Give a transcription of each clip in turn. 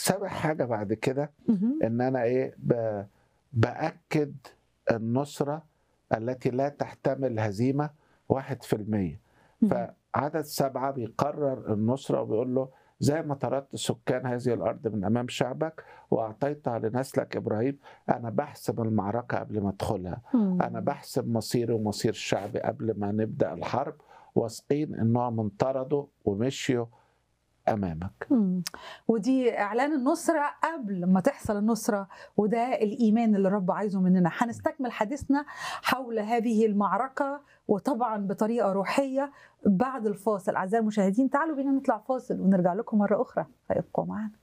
سابع حاجه بعد كده مهم. ان انا ايه ب... باكد النصره التي لا تحتمل هزيمه واحد في المية مهم. فعدد سبعة بيقرر النصرة وبيقول له زي ما طردت سكان هذه الأرض من أمام شعبك وأعطيتها لنسلك إبراهيم أنا بحسب المعركة قبل ما أدخلها مم. أنا بحسب مصيري ومصير شعبي قبل ما نبدأ الحرب واثقين إنهم انطردوا ومشيوا أمامك مم. ودي اعلان النصره قبل ما تحصل النصره وده الايمان اللي الرب عايزه مننا هنستكمل حديثنا حول هذه المعركه وطبعا بطريقه روحيه بعد الفاصل اعزائي المشاهدين تعالوا بينا نطلع فاصل ونرجع لكم مره اخرى فابقوا معانا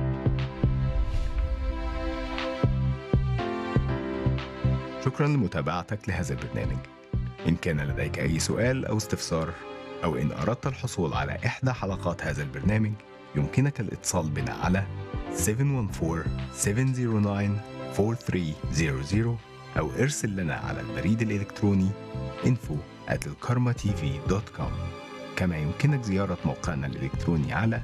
شكرا لمتابعتك لهذا البرنامج إن كان لديك أي سؤال أو استفسار أو إن أردت الحصول على إحدى حلقات هذا البرنامج يمكنك الاتصال بنا على 714-709-4300 أو ارسل لنا على البريد الإلكتروني info at الكارما-tv.com كما يمكنك زيارة موقعنا الإلكتروني على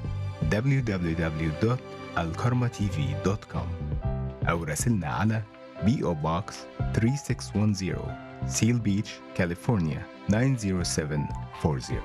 www.alkarmatv.com أو راسلنا على PO Box 3610 Seal Beach, California 90740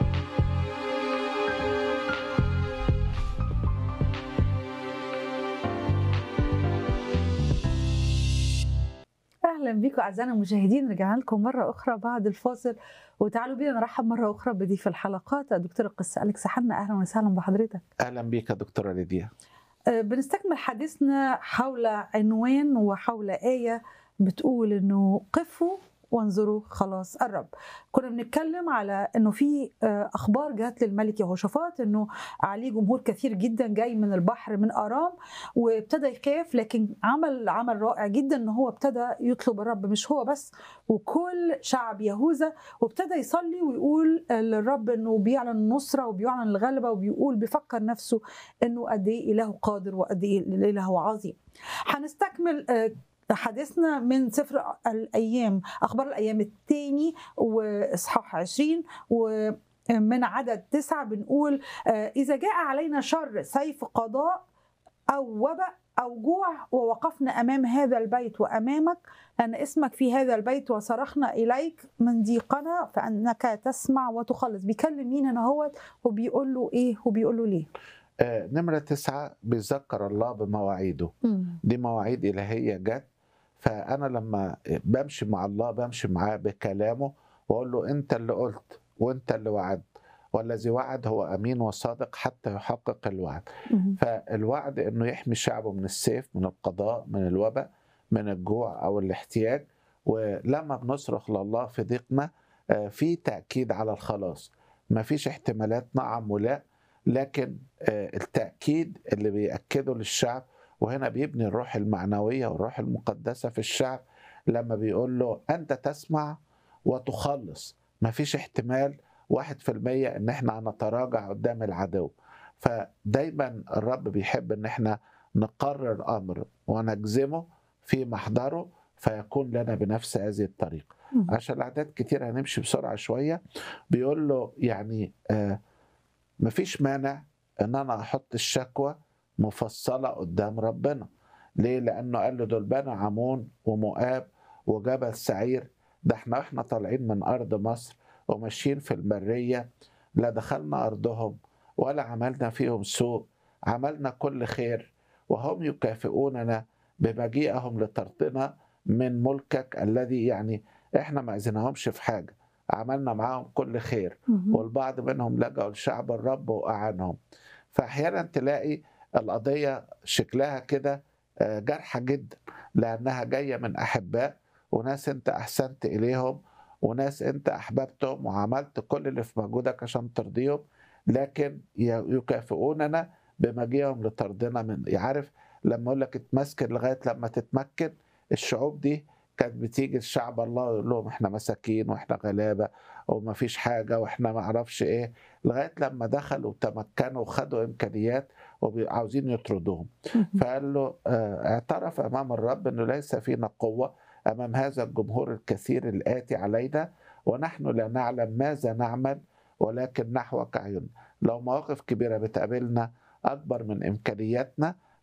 اهلا بيكم اعزائنا المشاهدين رجعنا لكم مره اخرى بعد الفاصل وتعالوا بينا نرحب مره اخرى بضيف الحلقات الدكتور القس اليكس حنا اهلا وسهلا بحضرتك أهلا بيك يا دكتورة ليديا آه، بنستكمل حديثنا حول عنوان وحول آية بتقول إنه قفوا وانظروا خلاص الرب كنا بنتكلم على انه في آه، اخبار جات للملك يهوشافاط انه عليه جمهور كثير جدا جاي من البحر من ارام وابتدى يخاف لكن عمل عمل رائع جدا ان هو ابتدى يطلب الرب مش هو بس وكل شعب يهوذا وابتدى يصلي ويقول للرب انه بيعلن النصره وبيعلن الغلبه وبيقول بيفكر نفسه انه قد ايه اله قادر وقد ايه اله عظيم. هنستكمل آه، حديثنا من سفر الايام اخبار الايام الثاني واصحاح 20 ومن عدد تسعة بنقول آه، اذا جاء علينا شر سيف قضاء او وباء او جوع ووقفنا امام هذا البيت وامامك لان اسمك في هذا البيت وصرخنا اليك من ضيقنا فانك تسمع وتخلص بيكلم مين هنا هوت وبيقول له ايه وبيقول له ليه آه، نمرة تسعة بيذكر الله بمواعيده دي مواعيد إلهية جت فأنا لما بمشي مع الله بمشي معاه بكلامه وأقول له أنت اللي قلت وأنت اللي وعدت والذي وعد هو أمين وصادق حتى يحقق الوعد مم. فالوعد انه يحمي شعبه من السيف من القضاء من الوباء من الجوع او الاحتياج ولما بنصرخ لله في ضيقنا آه، في تاكيد على الخلاص ما فيش احتمالات نعم ولا لكن آه، التاكيد اللي بياكده للشعب وهنا بيبني الروح المعنويه والروح المقدسه في الشعب لما بيقول له انت تسمع وتخلص ما فيش احتمال واحد في المية ان احنا هنتراجع قدام العدو فدايما الرب بيحب ان احنا نقرر امر ونجزمه في محضره فيكون لنا بنفس هذه الطريقه مم. عشان الاعداد كتير هنمشي بسرعه شويه بيقول له يعني آه مفيش مانع ان انا احط الشكوى مفصله قدام ربنا ليه لانه قال له دول بني عمون ومؤاب وجبل سعير ده احنا واحنا طالعين من ارض مصر وماشيين في المريه لا دخلنا ارضهم ولا عملنا فيهم سوء عملنا كل خير وهم يكافئوننا بمجيئهم لطردنا من ملكك الذي يعني احنا ما اذناهمش في حاجه عملنا معاهم كل خير مم. والبعض منهم لجأوا لشعب الرب وأعانهم فأحيانا تلاقي القضية شكلها كده آه، جارحة جدا لأنها جاية من أحباء وناس أنت أحسنت إليهم وناس أنت أحببتهم وعملت كل اللي في مجهودك عشان ترضيهم لكن ي- يكافئوننا بمجيئهم لطردنا من عارف لما أقول لك اتمسكن لغاية لما تتمكن الشعوب دي كانت بتيجي الشعب الله يقول لهم احنا مساكين واحنا غلابه وما فيش حاجه واحنا ما اعرفش ايه لغايه لما دخلوا وتمكنوا وخدوا امكانيات وعاوزين يطردوهم مم. فقال له آه، اعترف امام الرب انه ليس فينا قوه امام هذا الجمهور الكثير الاتي علينا ونحن لا نعلم ماذا نعمل ولكن نحوك عيون لو مواقف كبيره بتقابلنا اكبر من امكانياتنا